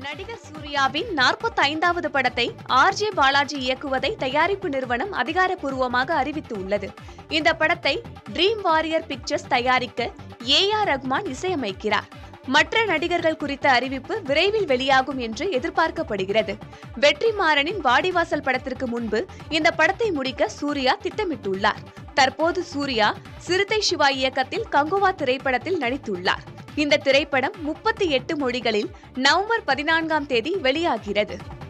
நடிகர் சூர்யாவின் 45வது படத்தை ஆர் ஜே பாலாஜி இயக்குவதை தயாரிப்பு நிறுவனம் அதிகாரப்பூர்வமாக அறிவித்து உள்ளது இந்த படத்தை ட்ரீம் வாரியர் பிக்சர்ஸ் தயாரிக்க ஏ ஆர் ரஹ்மான் இசையமைக்கிறார் மற்ற நடிகர்கள் குறித்த அறிவிப்பு விரைவில் வெளியாகும் என்று எதிர்பார்க்கப்படுகிறது வெற்றிமாறனின் வாடிவாசல் படத்திற்கு முன்பு இந்த படத்தை முடிக்க சூர்யா திட்டமிட்டுள்ளார் தற்போது சூர்யா சிறுத்தை சிவா இயக்கத்தில் கங்குவா திரைப்படத்தில் நடித்துள்ளார் இந்த திரைப்படம் முப்பத்தி எட்டு மொழிகளில் நவம்பர் பதினான்காம் தேதி வெளியாகிறது